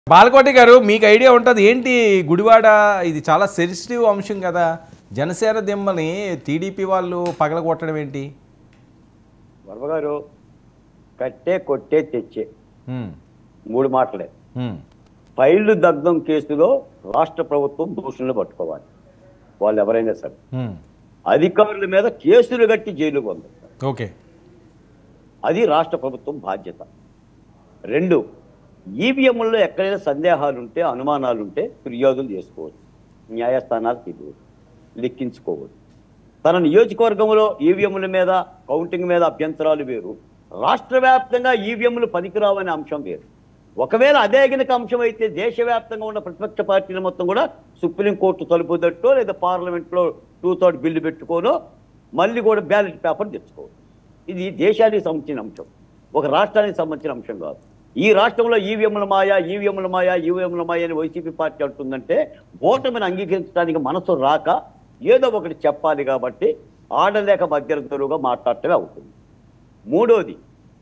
బాలకోటి గారు మీకు ఐడియా ఉంటుంది ఏంటి గుడివాడ ఇది చాలా సెన్సిటివ్ అంశం కదా జనసేన దిమ్మని టీడీపీ వాళ్ళు పగలగొట్టడం ఏంటి వర్మ గారు కట్టే కొట్టే తెచ్చే హ్మ్, మూడు మాటలే హ్మ్, ఫైళ్లు దగ్ధం కేసులో రాష్ట్ర ప్రభుత్వం దోషులను పట్టుకోవాలి వాళ్ళు ఎవరైనా సరే హ్మ్. అధికారుల మీద కేసులు కట్టి జైలు పంపిస్తారు ఓకే అది రాష్ట్ర ప్రభుత్వం బాధ్యత రెండు ఈవీఎంల్లో ఎక్కడైనా సందేహాలు ఉంటే అనుమానాలు ఉంటే ఫిర్యాదులు చేసుకోవచ్చు న్యాయస్థానాలు తిరగదు లెక్కించుకోవచ్చు తన నియోజకవర్గంలో ఈవీఎంల మీద కౌంటింగ్ మీద అభ్యంతరాలు వేరు రాష్ట్ర వ్యాప్తంగా ఈవీఎంలు పనికిరావనే అంశం వేరు ఒకవేళ అదే గనుక అంశం అయితే దేశవ్యాప్తంగా ఉన్న ప్రతిపక్ష పార్టీలు మొత్తం కూడా సుప్రీంకోర్టు తలుపు తట్టో లేదా పార్లమెంట్లో టూ థర్డ్ బిల్లు పెట్టుకోనో మళ్ళీ కూడా బ్యాలెట్ పేపర్ తెచ్చుకోవచ్చు ఇది దేశానికి సంబంధించిన అంశం ఒక రాష్ట్రానికి సంబంధించిన అంశం కాదు ఈ రాష్ట్రంలో ఈవీఎంల మాయా ఈవీఎంల మాయా ఈవీఎంల మాయా అని వైసీపీ పార్టీ అంటుందంటే ఓటమిని అంగీకరించడానికి మనసు రాక ఏదో ఒకటి చెప్పాలి కాబట్టి ఆడలేక మధ్యర్థులుగా మాట్లాడటమే అవుతుంది మూడోది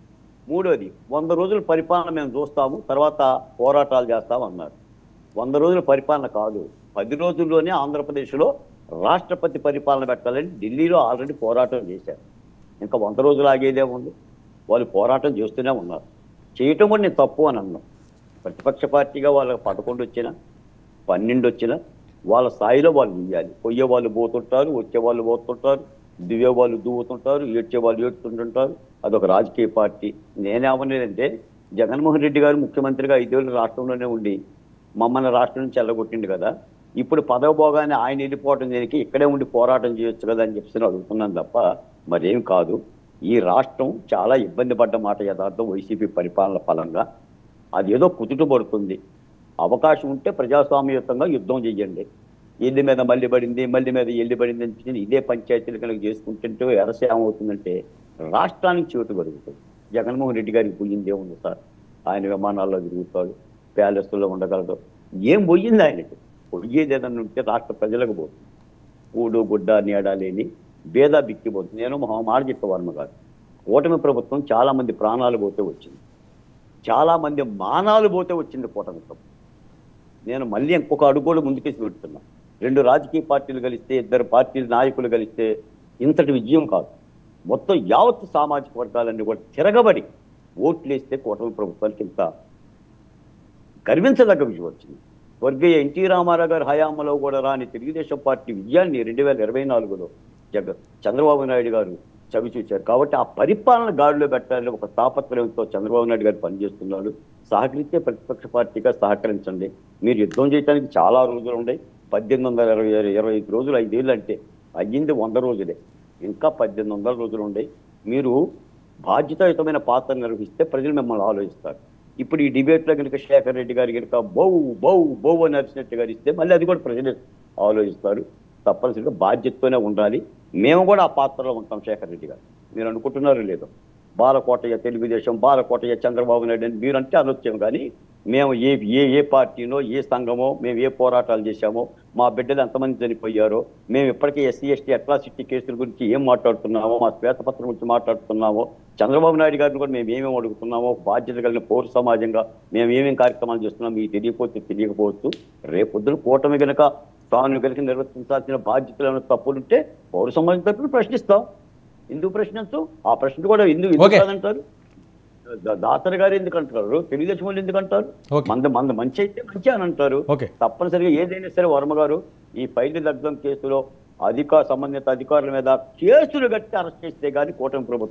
మూడోది వంద రోజుల పరిపాలన మేము చూస్తాము తర్వాత పోరాటాలు చేస్తాము అన్నారు వంద రోజుల పరిపాలన కాదు పది రోజుల్లోనే ఆంధ్రప్రదేశ్లో రాష్ట్రపతి పరిపాలన పెట్టాలని ఢిల్లీలో ఆల్రెడీ పోరాటం చేశారు ఇంకా వంద రోజులు ఆగేదే ఉంది వాళ్ళు పోరాటం చేస్తూనే ఉన్నారు చేయటం కూడా నేను తప్పు అని అన్నాం ప్రతిపక్ష పార్టీగా వాళ్ళకి పదకొండు వచ్చినా పన్నెండు వచ్చినా వాళ్ళ స్థాయిలో వాళ్ళు ఇవ్వాలి పొయ్యే వాళ్ళు పోతుంటారు వచ్చే వాళ్ళు పోతుంటారు దివే వాళ్ళు దువ్వుతుంటారు ఏడ్చే వాళ్ళు ఏడ్చుతుంటుంటారు అదొక రాజకీయ పార్టీ నేనేమనేదంటే జగన్మోహన్ రెడ్డి గారు ముఖ్యమంత్రిగా ఐదేళ్ళు రాష్ట్రంలోనే ఉండి మమ్మల్ని రాష్ట్రం నుంచి వెళ్ళగొట్టిండు కదా ఇప్పుడు పదవి పోగానే ఆయన వెళ్ళిపోవటం దేనికి ఇక్కడే ఉండి పోరాటం చేయొచ్చు కదా అని చెప్పి అడుగుతున్నాను తప్ప మరేం కాదు ఈ రాష్ట్రం చాలా ఇబ్బంది పడ్డ మాట యథార్థం వైసీపీ పరిపాలన ఫలంగా అది ఏదో కుదుట పడుతుంది అవకాశం ఉంటే ప్రజాస్వామ్యయుతంగా యుద్ధం చేయండి ఎల్లి మీద మళ్ళీ పడింది మళ్ళీ మీద ఎల్లి పడింది అని చెప్పి ఇదే పంచాయతీలు కనుక చేసుకుంటుంటే ఎరస ఏమవుతుందంటే రాష్ట్రానికి చోటు కలుగుతుంది జగన్మోహన్ రెడ్డి గారికి పోయింది ఏముంది సార్ ఆయన విమానాల్లో తిరుగుతాడు ప్యాలెస్లో ఉండగలడు ఏం పోయింది ఆయనకి పోయేది ఏదన్నా ఉంటే రాష్ట్ర ప్రజలకు పోతుంది కూడు గుడ్డ నీడ లేని భేద బిక్కిపోతుంది నేను మా మాట చెప్పే వర్మ గారు కూటమి ప్రభుత్వం చాలా మంది ప్రాణాలు పోతే వచ్చింది చాలా మంది మానాలు పోతే వచ్చింది కూటమి ప్రభుత్వం నేను మళ్ళీ ఇంకొక అడుగు కూడా ముందుకేసి పెడుతున్నా రెండు రాజకీయ పార్టీలు కలిస్తే ఇద్దరు పార్టీల నాయకులు కలిస్తే ఇంతటి విజయం కాదు మొత్తం యావత్ సామాజిక వర్గాలన్నీ కూడా తిరగబడి ఓట్లు వేస్తే కూటమి ప్రభుత్వానికి ఇంత గర్వించదగ్గ విషయం వచ్చింది స్వర్గీయ ఎన్టీ రామారావు గారి హయాంలో కూడా రాని తెలుగుదేశం పార్టీ విజయాన్ని రెండు వేల ఇరవై నాలుగులో జగ చంద్రబాబు నాయుడు గారు చవి చూశారు కాబట్టి ఆ పరిపాలన గాడిలో పెట్టాలని ఒక తాపత్రయంతో చంద్రబాబు నాయుడు గారు పనిచేస్తున్నాడు సహకరిస్తే ప్రతిపక్ష పార్టీగా సహకరించండి మీరు యుద్ధం చేయడానికి చాలా రోజులు ఉన్నాయి పద్దెనిమిది వందల ఇరవై ఇరవై ఐదు రోజులు ఐదేళ్ళు అంటే అయ్యింది వంద రోజులే ఇంకా పద్దెనిమిది వందల రోజులు ఉన్నాయి మీరు బాధ్యతాయుతమైన పాత్ర నిర్వహిస్తే ప్రజలు మిమ్మల్ని ఆలోచిస్తారు ఇప్పుడు ఈ డిబేట్లో కనుక శేఖర్ రెడ్డి గారు కనుక బౌ బౌ బౌ అని అరిచినట్టు గారు ఇస్తే మళ్ళీ అది కూడా ప్రజలు ఆలోచిస్తారు తప్పనిసరిగా బాధ్యతతోనే ఉండాలి మేము కూడా ఆ పాత్రలో ఉంటాం శేఖర్ రెడ్డి గారు మీరు అనుకుంటున్నారో లేదో బాలకోటయ్య తెలుగుదేశం బాలకోటయ్య చంద్రబాబు నాయుడు అని మీరంటే అనొచ్చాం కానీ మేము ఏ ఏ ఏ పార్టీనో ఏ సంఘమో మేము ఏ పోరాటాలు చేశామో మా బిడ్డలు ఎంతమంది చనిపోయారో మేము ఇప్పటికే ఎస్సీ ఎస్టీ అట్రాసిటీ కేసుల గురించి ఏం మాట్లాడుతున్నామో మా శ్వేతపత్రం గురించి మాట్లాడుతున్నామో చంద్రబాబు నాయుడు గారిని కూడా మేము ఏమేమి అడుగుతున్నామో బాధ్యత కలిగిన పౌర సమాజంగా మేము ఏమేమి కార్యక్రమాలు చేస్తున్నాం మీకు తెలియకపోతే తెలియకపోవచ్చు రేపొద్దున కూటమి గనక తాను కలిసి నిర్వర్తించాల్సిన బాధ్యతలు ఏమైనా తప్పులుంటే పౌర సమాజం తరపున ప్రశ్నిస్తాం ఎందుకు ప్రశ్నించు ఆ ప్రశ్న కూడా ఎందుకు ఎందుకు Okay. కాదంటారు దా- దాసరి గారు ఎందుకు అంటారు తెలుగుదేశం వాళ్ళు ఎందుకు అంటారు Okay. మంద మంద మంచి అయితే మంచి అని అంటారు ఓకే తప్పనిసరిగా ఏదైనా సరే వర్మ గారు ఈ పైలి దగ్ధం కేసులో అధిక సంబంధిత అధికారుల మీద కేసులు కట్టి అరెస్ట్ చేస్తే కానీ కూటమి ప్రభుత్వం